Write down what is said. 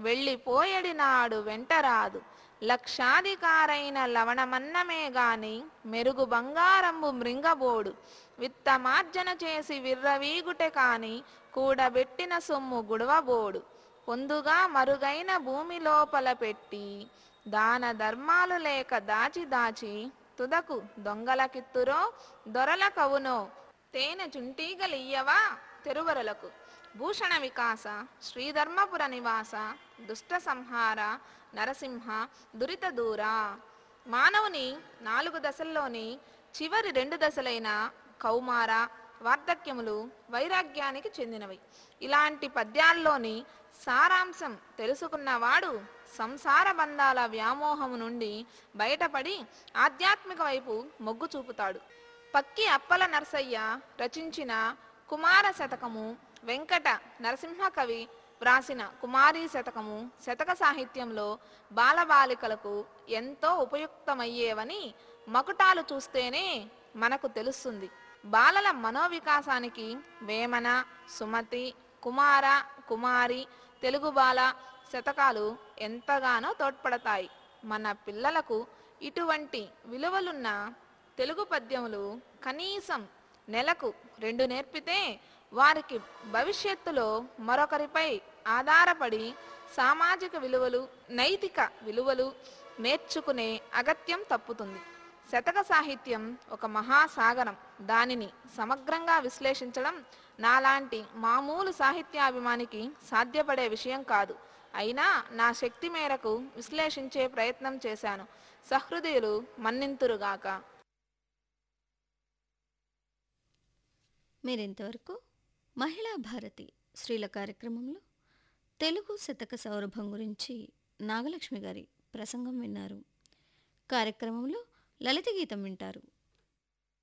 వెళ్ళిపోయడి నాడు వెంటరాదు లక్షాధికారైన లవణమన్నమే గాని మెరుగు బంగారంబు మృంగబోడు విత్తమార్జన చేసి విర్రవీగుటె కాని కూడబెట్టిన సొమ్ము గుడవబోడు పొందుగా మరుగైన భూమి లోపల పెట్టి దాన ధర్మాలు లేక దాచి దాచి తుదకు దొంగలకిత్తురో దొరల కవునో తేనె చుంటీగలియ్యవా తెరువరలకు భూషణ వికాస శ్రీధర్మపుర నివాస దుష్ట సంహార నరసింహ దురిత దూర మానవుని నాలుగు దశల్లోని చివరి రెండు దశలైన కౌమార వార్ధక్యములు వైరాగ్యానికి చెందినవి ఇలాంటి పద్యాల్లోని సారాంశం తెలుసుకున్నవాడు సంసార బంధాల వ్యామోహము నుండి బయటపడి ఆధ్యాత్మిక వైపు మొగ్గు చూపుతాడు పక్కి అప్పల నరసయ్య రచించిన కుమార శతకము వెంకట నరసింహ కవి వ్రాసిన కుమారీ శతకము శతక సాహిత్యంలో బాలబాలికలకు ఎంతో ఉపయుక్తమయ్యేవని మకుటాలు చూస్తేనే మనకు తెలుస్తుంది బాలల మనోవికాసానికి వేమన సుమతి కుమార కుమారి తెలుగు బాల శతకాలు ఎంతగానో తోడ్పడతాయి మన పిల్లలకు ఇటువంటి విలువలున్న తెలుగు పద్యములు కనీసం నెలకు రెండు నేర్పితే వారికి భవిష్యత్తులో మరొకరిపై ఆధారపడి సామాజిక విలువలు నైతిక విలువలు నేర్చుకునే అగత్యం తప్పుతుంది శతక సాహిత్యం ఒక మహాసాగరం దానిని సమగ్రంగా విశ్లేషించడం నాలాంటి మామూలు సాహిత్యాభిమానికి సాధ్యపడే విషయం కాదు అయినా నా శక్తి మేరకు విశ్లేషించే ప్రయత్నం చేశాను సహృదయులు మన్నింతురుగాక మీరింతవరకు మహిళా భారతి స్త్రీల కార్యక్రమంలో తెలుగు శతక సౌరభం గురించి నాగలక్ష్మి గారి ప్రసంగం విన్నారు కార్యక్రమంలో లలిత గీతం వింటారు